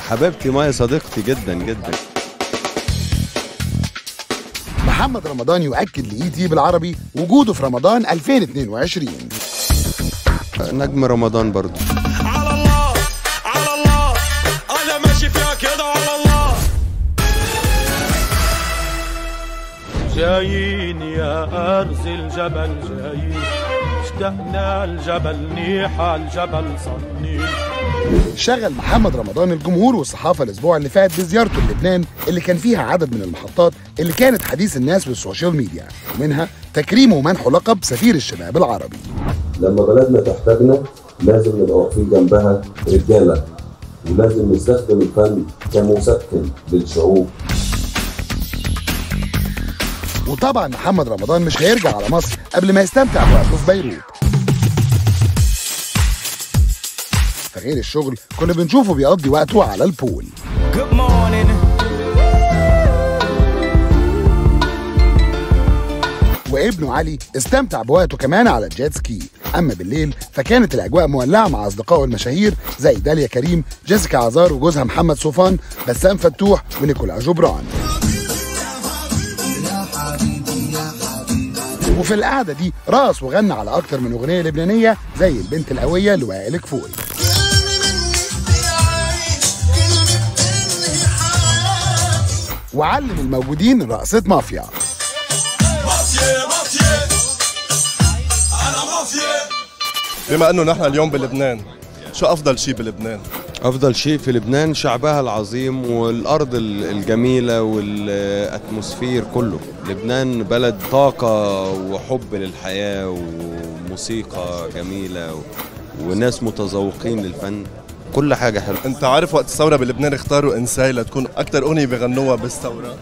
حبيبتي مايا صديقتي جدا جدا محمد رمضان يؤكد لإي تي بالعربي وجوده في رمضان 2022 نجم رمضان برضو على الله على الله انا ماشي فيها كده على الله جايين يا أرز الجبل جايين اشتقنا الجبل نيحة الجبل صنين شغل محمد رمضان الجمهور والصحافة الأسبوع اللي فات بزيارته للبنان اللي كان فيها عدد من المحطات اللي كانت حديث الناس والسوشيال ميديا ومنها تكريمه ومنحه لقب سفير الشباب العربي لما بلدنا تحتاجنا لازم نبقى واقفين جنبها رجاله ولازم نستخدم الفن كمسكن للشعوب وطبعا محمد رمضان مش هيرجع على مصر قبل ما يستمتع بوقته في بيروت في غير الشغل كنا بنشوفه بيقضي وقته على البول Good morning وابنه علي استمتع بوقته كمان على الجيت سكي اما بالليل فكانت الاجواء مولعه مع اصدقائه المشاهير زي داليا كريم جيسيكا عزار وجوزها محمد صوفان بسام فتوح ونيكولا جبران وفي القعده دي رقص وغنى على اكتر من اغنيه لبنانيه زي البنت القويه لوائل كفوري وعلم الموجودين رقصه مافيا مافيا مافيا انا مافيا بما انه نحن اليوم بلبنان شو افضل شيء بلبنان افضل شيء في لبنان شعبها العظيم والارض ال- الجميله والاتموسفير كله لبنان بلد طاقه وحب للحياه وموسيقى جميله و- وناس متذوقين للفن كل حاجه حلوه انت عارف وقت الثوره بلبنان اختاروا انساي لتكون اكثر اغنيه بغنوها بالثوره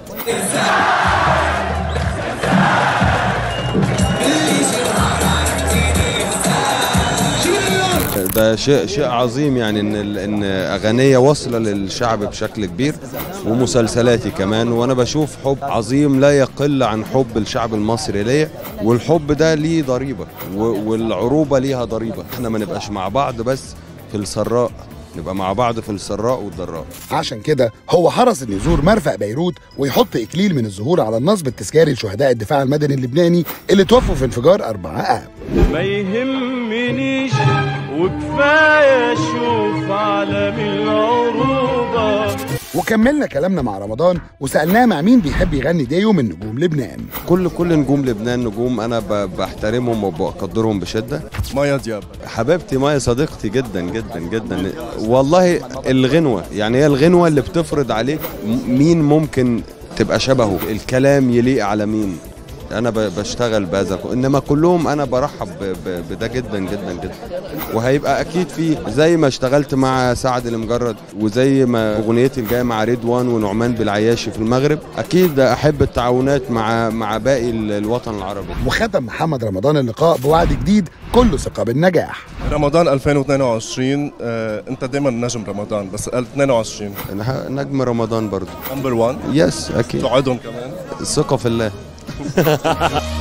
ده شيء شيء عظيم يعني ان ال- ان اغنيه واصله للشعب بشكل كبير ومسلسلاتي كمان وانا بشوف حب عظيم لا يقل عن حب الشعب المصري ليا والحب ده ليه ضريبه و- والعروبه ليها ضريبه احنا ما نبقاش مع بعض بس في السراء نبقى مع بعض في السراء والضراء عشان كده هو حرص انه يزور مرفأ بيروت ويحط اكليل من الزهور على النصب التذكاري لشهداء الدفاع المدني اللبناني اللي توفوا في انفجار 4 اب ما يهمنيش وكفايه اشوف علم العروبه وكملنا كلامنا مع رمضان وسالناه مع مين بيحب يغني ديو من نجوم لبنان كل كل نجوم لبنان نجوم انا ب- بحترمهم وبقدرهم بشده مايا دياب حبيبتي مايا صديقتي جدا جدا جدا والله الغنوة يعني هي الغنوة اللي بتفرض عليك م- مين ممكن تبقى شبهه الكلام يليق على مين انا ب- بشتغل بهذا انما كلهم انا برحب ب- ب- بده جدا جدا جدا وهيبقى اكيد في زي ما اشتغلت مع سعد المجرد وزي ما اغنيتي الجايه مع رضوان ونعمان بالعياشي في المغرب اكيد احب التعاونات مع مع باقي ال- الوطن العربي وختم محمد رمضان اللقاء بوعد جديد كله ثقه بالنجاح رمضان 2022 آه، انت دائما نجم رمضان بس قال 22 أنا نجم رمضان برضو نمبر 1 يس اكيد توعدهم كمان الثقه في الله